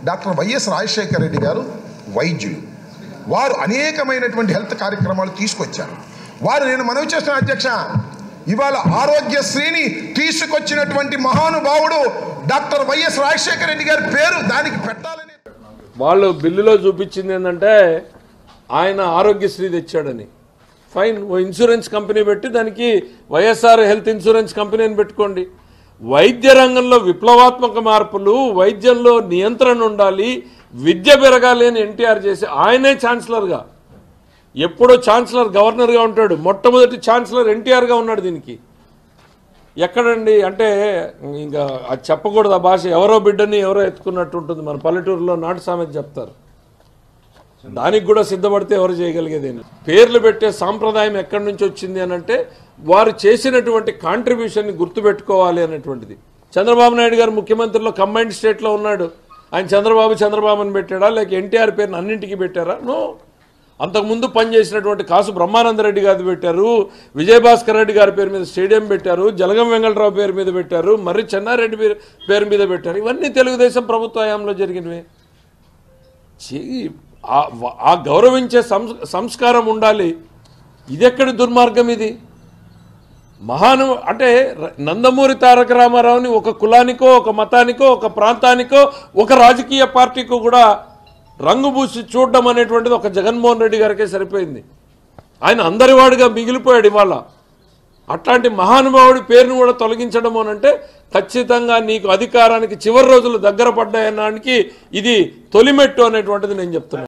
Doctor YS Rajasekhara Reddy గారు వైద్యులు వారు అనేకమైనటువంటి హెల్త్ కార్యక్రమాలు తీసుకొచ్చారు వారు నేను మనవి చేస్తున్న అధ్యక్ష ఇవాళ ఆరోగ్యశ్రీని తీసుకొచ్చినటువంటి మహానుభావుడు డాక్టర్ వైఎస్ రాజశేఖర రెడ్డి గారి పేరు దానికి పెట్టాలని వాళ్ళు బిల్లులో చూపించింది ఏంటంటే ఆయన ఆరోగ్యశ్రీ తెచ్చాడని ఫైన్ ఓ ఇన్సూరెన్స్ కంపెనీ పెట్టి దానికి వైఎస్ఆర్ హెల్త్ ఇన్సూరెన్స్ కంపెనీని పెట్టుకోండి వైద్య రంగంలో విప్లవాత్మక మార్పులు వైద్యంలో నియంత్రణ ఉండాలి విద్య పెరగాలి అని ఎన్టీఆర్ చేసి ఆయనే ఛాన్సలర్గా ఎప్పుడో ఛాన్సలర్ గవర్నర్గా ఉంటాడు మొట్టమొదటి ఛాన్సలర్ ఎన్టీఆర్గా ఉన్నాడు దీనికి ఎక్కడండి అంటే ఇంకా అది చెప్పకూడదు ఆ భాష ఎవరో బిడ్డని ఎవరో ఎత్తుకున్నట్టు ఉంటుంది మన పల్లెటూరులో నాటు సామెత చెప్తారు దానికి కూడా సిద్ధపడితే ఎవరు చేయగలిగేది ఏం లేదు. పేర్లు పెట్టే సాంప్రదాయం ఎక్కడి నుంచి వచ్చింది అని అంటే వారు చేసినటువంటి కాంట్రిబ్యూషన్ని గుర్తుపెట్టుకోవాలి అనేటువంటిది చంద్రబాబు నాయుడు గారు ముఖ్యమంత్రిలో కంబైన్డ్ స్టేట్లో ఉన్నాడు ఆయన చంద్రబాబు చంద్రబాబు అని పెట్టాడా లేక ఎన్టీఆర్ పేరుని అన్నింటికి పెట్టారా నో అంతకుముందు పనిచేసినటువంటి కాసు బ్రహ్మానందరెడ్డి గారు పెట్టారు విజయభాస్కర్ రెడ్డి గారి పేరు మీద స్టేడియం పెట్టారు జలగం వెంగళరావు పేరు మీద పెట్టారు మర్రి చెన్నారెడ్డి పేరు- పేరు మీద పెట్టారు ఇవన్నీ తెలుగుదేశం ప్రభుత్వ హయాంలో జరిగినవే చెయ్యి. ఆ- ఆ గౌరవించే సంస్ సంస్కారం ఉండాలి ఇది ఎక్కడి దుర్మార్గం ఇది మహాను అంటే ర- నందమూరి తారక రామారావుని ఒక కులానికో ఒక మతానికో ఒక ప్రాంతానికో ఒక రాజకీయ పార్టీకో కూడా రంగు పూసి చూడడం అనేటువంటిది ఒక జగన్మోహన్ రెడ్డి గారికే సరిపోయింది ఆయన అందరివాడిగా మిగిలిపోయాడు ఇవాళ అట్లాంటి మహానుభావుడి పేరును కూడా తొలగించడం అనంటే ఖచ్చితంగా నీకు అధికారానికి చివరి రోజులు దగ్గర పడ్డాయన్నానికి ఇది తొలిమెట్టు అనేటువంటిది నేను చెప్తున్నాను